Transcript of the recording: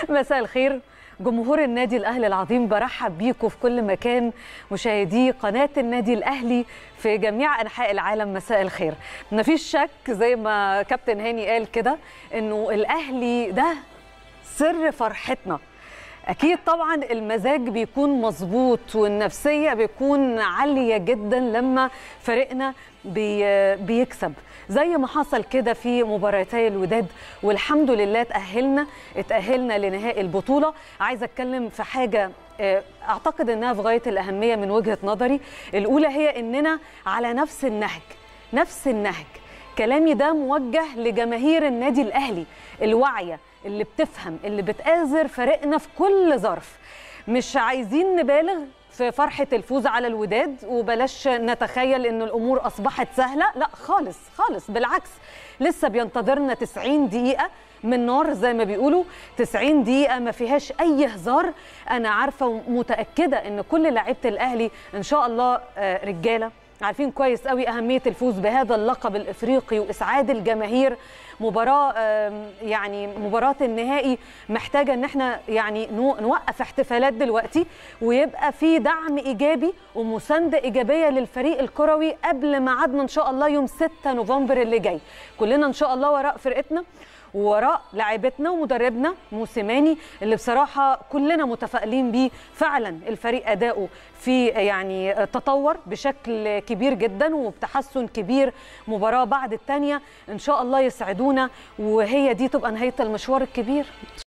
مساء الخير جمهور النادي الاهلي العظيم برحب بيكم في كل مكان مشاهدي قناه النادي الاهلي في جميع انحاء العالم مساء الخير مفيش شك زي ما كابتن هاني قال كده انه الاهلي ده سر فرحتنا اكيد طبعا المزاج بيكون مظبوط والنفسيه بيكون عاليه جدا لما فريقنا بي بيكسب زي ما حصل كده في مباراتي الوداد والحمد لله تاهلنا اتاهلنا لنهائي البطوله عايزه اتكلم في حاجه اعتقد انها في غايه الاهميه من وجهه نظري الاولى هي اننا على نفس النهج نفس النهج كلامي ده موجه لجماهير النادي الاهلي الواعيه اللي بتفهم اللي بتآزر فريقنا في كل ظرف مش عايزين نبالغ في فرحة الفوز على الوداد وبلاش نتخيل ان الامور اصبحت سهلة لا خالص خالص بالعكس لسه بينتظرنا 90 دقيقة من نار زي ما بيقولوا 90 دقيقة ما فيهاش أي هزار أنا عارفة ومتأكدة إن كل لعيبة الأهلي إن شاء الله رجالة عارفين كويس قوي أهمية الفوز بهذا اللقب الإفريقي وإسعاد الجماهير مباراة يعني مباراة النهائي محتاجة إن احنا يعني نوقف احتفالات دلوقتي ويبقى في دعم إيجابي ومساندة إيجابية للفريق الكروي قبل ميعادنا إن شاء الله يوم 6 نوفمبر اللي جاي كلنا إن شاء الله وراء فرقتنا ووراء لاعبتنا ومدربنا موسيماني اللي بصراحه كلنا متفائلين بيه فعلا الفريق اداؤه في يعني تطور بشكل كبير جدا وبتحسن كبير مباراه بعد الثانيه ان شاء الله يسعدونا وهي دي تبقى نهايه المشوار الكبير